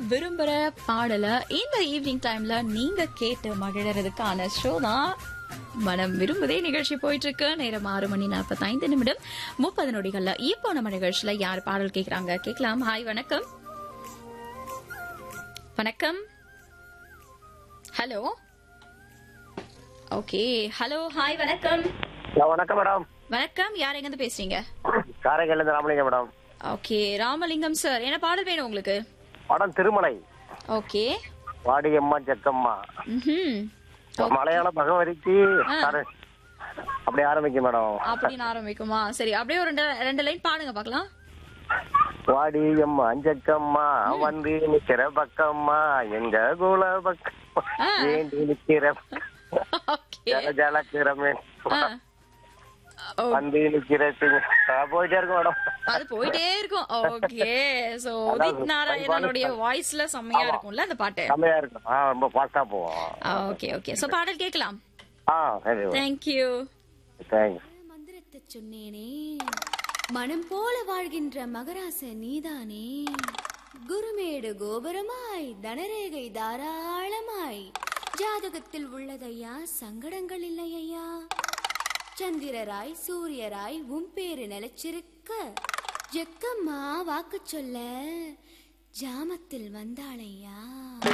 விரும்புற பாடல இந்த ஈவினிங் டைம்ல நீங்க கேட்டு மகிழறதுக்கான ஷோ தான் மனம் விரும்புதே நிகழ்ச்சி போயிட்டு இருக்கு நேரம் ஆறு மணி நாற்பத்தைந்து நிமிடம் முப்பது நொடிகள்ல இப்போ நம்ம நிகழ்ச்சியில யார் பாடல் கேக்குறாங்க கேட்கலாம் ஹாய் வணக்கம் வணக்கம் ஹலோ ஓகே ஹலோ ஹாய் வணக்கம் ஹலோ, வணக்கம் மேடம் வணக்கம் யார் எங்க இருந்து பேசுறீங்க காரைக்கால் இருந்து Ramalingam madam okay Ramalingam sir என்ன பாடல் வேணும் உங்களுக்கு படம் திருமலை ஓகே வாடியம்மா ஜக்கம்மா ம்ஹும். மலையாள பகவதிக்கு ஆ. சாரி. அப்படி ஆரம்பிக்கும் மேடம் அப்படின்னு ஆரம்பிக்குமா சரி அப்படியே ஒரு ரெண்டு ரெண்டு லைன் பாடுங்க பார்க்கலாம் வாடியம்மா ஜக்கம்மா வந்து நிக்கிற பக்கம்மா எங்க குல பக்கம்மா ஆ. ஏண்டி நிக்கிற ஓகே ஜல ஜலக்கிரமே ஆ. ஓ, வந்து நிக்கிற சிங்க. ஆ, போயிட்டே இருக்கும் மேடம் அது போயிட்டே இருக்கும் ஓகே சோ உதித் நாராயணனுடைய வாய்ஸ்ல செம்மையா இருக்கும்ல அந்த பாட்டு செம்மையா இருக்கும் ஆ ரொம்ப ஃபாஸ்டா போவோம் ஓகே ஓகே சோ பாடல் கேட்கலாம் ஆ சரி தேங்க்யூ தேங்க்ஸ் மந்திரத்தை சொன்னேனே மனம் போல வாழ்கின்ற மகராச நீதானே குருமேடு கோபுரமாய் தனரேகை தாராளமாய் ஜாதகத்தில் உள்ளதையா சங்கடங்கள் இல்லையா சந்திரராய் சூரியராய் உன் பேரு நிலைச்சிருக்க ஜெக்கம்மா வாக்கு சொல்ல ஜாமத்தில் வந்தாளையா